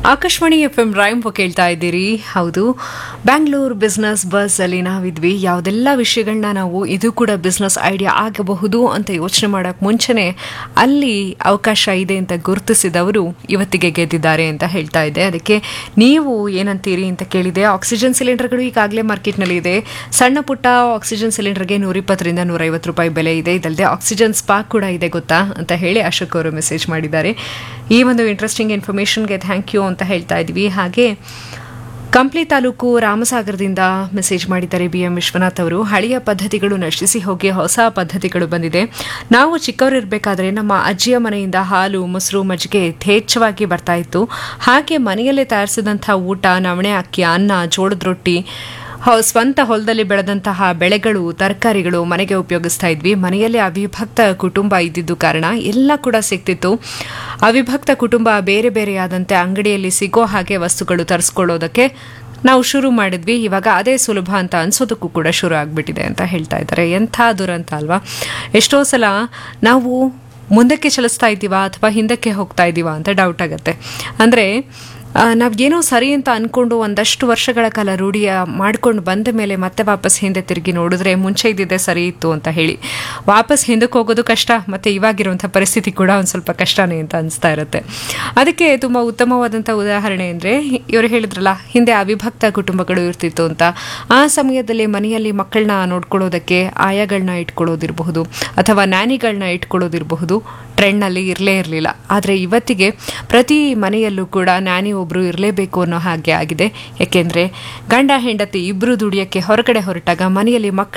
Akashvani F M rhyme ಕೇಳ್ತಾ ಇದ್ದೀರಿ ಹೌದು ಬ್ಯಾಂಗ್ಳೂರ್ ಬಿಸ್ನೆಸ್ ಬಸ್ ಅಲ್ಲಿ ನಾವಿದ್ವಿ ಯಾವುದೆಲ್ಲ ವಿಷಯಗಳನ್ನ ನಾವು ಇದು ಕೂಡ ಬಿಸ್ನೆಸ್ ಐಡಿಯಾ ಆಗಬಹುದು ಅಂತ ಯೋಚನೆ ಮಾಡೋಕೆ ಮುಂಚೆನೆ ಅಲ್ಲಿ ಅವಕಾಶ ಇದೆ ಅಂತ ಗುರುತಿಸಿದವರು ಇವತ್ತಿಗೆ ಗೆದ್ದಿದ್ದಾರೆ ಅಂತ ಹೇಳ್ತಾ ಇದ್ದೆ ಅದಕ್ಕೆ ನೀವು ಏನಂತೀರಿ ಅಂತ ಕೇಳಿದೆ ಆಕ್ಸಿಜನ್ ಸಿಲಿಂಡರ್ಗಳು ಈಗಾಗಲೇ ಮಾರ್ಕೆಟ್ನಲ್ಲಿ ಇದೆ ಸಣ್ಣ ಪುಟ್ಟ ಆಕ್ಸಿಜನ್ ಸಿಲಿಂಡರ್ಗೆ ನೂರಿಪ್ಪತ್ತರಿಂದ ನೂರೈವತ್ತು ರೂಪಾಯಿ ಬೆಲೆ ಇದೆ ಇದಲ್ಲದೆ ಆಕ್ಸಿಜನ್ ಸ್ಪಾಕ್ ಕೂಡ ಇದೆ ಗೊತ್ತಾ ಅಂತ ಹೇಳಿ ಅಶೋಕ್ ಅವರು ಮೆಸೇಜ್ ಮಾಡಿದ್ದಾರೆ ಈ ಒಂದು ಇಂಟ್ರೆಸ್ಟಿಂಗ್ ಇನ್ಫಾರ್ಮೇಷನ್ಗೆ ಥ್ಯಾಂಕ್ ಯು ಅಂತ ಹೇಳ್ತಾ ಇದ್ವಿ ಹಾಗೆ ಕಂಪ್ಲಿ ತಾಲೂಕು ರಾಮಸಾಗರದಿಂದ ಮೆಸೇಜ್ ಮಾಡಿದ್ದಾರೆ ಬಿ ಎಂ ವಿಶ್ವನಾಥ್ ಅವರು ಹಳೆಯ ಪದ್ಧತಿಗಳು ನಶಿಸಿ ಹೋಗಿ ಹೊಸ ಪದ್ಧತಿಗಳು ಬಂದಿದೆ ನಾವು ಚಿಕ್ಕವರಿರಬೇಕಾದ್ರೆ ನಮ್ಮ ಅಜ್ಜಿಯ ಮನೆಯಿಂದ ಹಾಲು ಮೊಸರು ಮಜ್ಜಿಗೆ ಯಥೇಚ್ಛವಾಗಿ ಬರ್ತಾ ಇತ್ತು ಹಾಗೆ ಮನೆಯಲ್ಲೇ ತಯಾರಿಸಿದಂಥ ಊಟ ನವಣೆ ಅಕ್ಕಿ ಅನ್ನ ಜೋಳದ ರೊಟ್ಟಿ ಹೊ- ಸ್ವಂತ ಹೊಲದಲ್ಲಿ ಬೆಳೆದಂತಹ ಬೆಳೆಗಳು ತರಕಾರಿಗಳು ಮನೆಗೆ ಉಪಯೋಗಿಸ್ತಾ ಇದ್ವಿ ಮನೆಯಲ್ಲಿ ಅವಿಭಕ್ತ ಕುಟುಂಬ ಇದ್ದಿದ್ದು ಕಾರಣ ಎಲ್ಲ ಕೂಡ ಸಿಗ್ತಿತ್ತು ಅವಿಭಕ್ತ ಕುಟುಂಬ ಬೇರೆ ಬೇರೆಯಾದಂತೆ ಅಂಗಡಿಯಲ್ಲಿ ಸಿಗೋ ಹಾಗೆ ವಸ್ತುಗಳು ತರಿಸ್ಕೊಳ್ಳೋದಕ್ಕೆ ನಾವು ಶುರು ಮಾಡಿದ್ವಿ ಇವಾಗ ಅದೇ ಸುಲಭ ಅಂತ ಅನ್ಸೋದಕ್ಕೂ ಕೂಡ ಶುರು ಆಗ್ಬಿಟ್ಟಿದೆ ಅಂತ ಹೇಳ್ತಾ ಇದ್ದಾರೆ ಎಂಥ ದುರಂತ ಅಲ್ವಾ ಎಷ್ಟೋ ಸಲ ನಾವು ಮುಂದಕ್ಕೆ ಚಲಿಸ್ತಾ ಇದ್ದೀವಾ ಅಥವಾ ಹಿಂದಕ್ಕೆ ಹೋಗ್ತಾ ಇದ್ದೀವಾ ಅಂತ ಡೌಟ್ ಆಗುತ್ತೆ ಅಂದರೆ ನಾವು ಏನೋ ಸರಿ ಅಂತ ಅನ್ಕೊಂಡು ಒಂದಷ್ಟು ವರ್ಷಗಳ ಕಾಲ ರೂಢಿಯ ಮಾಡ್ಕೊಂಡು ಬಂದ ಮೇಲೆ ಮತ್ತೆ ವಾಪಸ್ ಹಿಂದೆ ತಿರುಗಿ ನೋಡಿದ್ರೆ ಮುಂಚೆ ಇದ್ದಿದ್ದೆ ಸರಿ ಇತ್ತು ಅಂತ ಹೇಳಿ ವಾಪಸ್ ಹಿಂದಕ್ಕೆ ಹೋಗೋದು ಕಷ್ಟ ಮತ್ತೆ ಇವಾಗಿರುವಂಥ ಪರಿಸ್ಥಿತಿ ಕೂಡ ಒಂದು ಸ್ವಲ್ಪ ಕಷ್ಟನೇ ಅಂತ ಅನಿಸ್ತಾ ಇರುತ್ತೆ ಅದಕ್ಕೆ ತುಂಬ ಉತ್ತಮವಾದಂಥ ಉದಾಹರಣೆ ಅಂದರೆ ಇವರು ಹೇಳಿದ್ರಲ್ಲ ಹಿಂದೆ ಅವಿಭಕ್ತ ಕುಟುಂಬಗಳು ಇರ್ತಿತ್ತು ಅಂತ ಆ ಸಮಯದಲ್ಲಿ ಮನೆಯಲ್ಲಿ ಮಕ್ಕಳನ್ನ ನೋಡ್ಕೊಳ್ಳೋದಕ್ಕೆ ಆಯಾಗಳನ್ನ ಇಟ್ಕೊಳ್ಳೋದಿರಬಹುದು ಅಥವಾ ನ್ಯಾನಿಗಳನ್ನ ಇಟ್ಕೊಳ್ಳೋದಿರಬಹುದು ಟ್ರೆಂಡ್ನಲ್ಲಿ ಇರಲೇ ಇರಲಿಲ್ಲ ಆದರೆ ಇವತ್ತಿಗೆ ಪ್ರತಿ ಮನೆಯಲ್ಲೂ ಕೂಡ ನ್ಯಾನಿ ಒಬ್ಬರು ಇರಲೇಬೇಕು ಅನ್ನೋ ಹಾಗೆ ಆಗಿದೆ ಯಾಕೆಂದರೆ ಗಂಡ ಹೆಂಡತಿ ಇಬ್ಬರು ದುಡಿಯೋಕ್ಕೆ ಹೊರಗಡೆ ಹೊರಟಾಗ ಮನೆಯಲ್ಲಿ ಮಕ್ಕಳ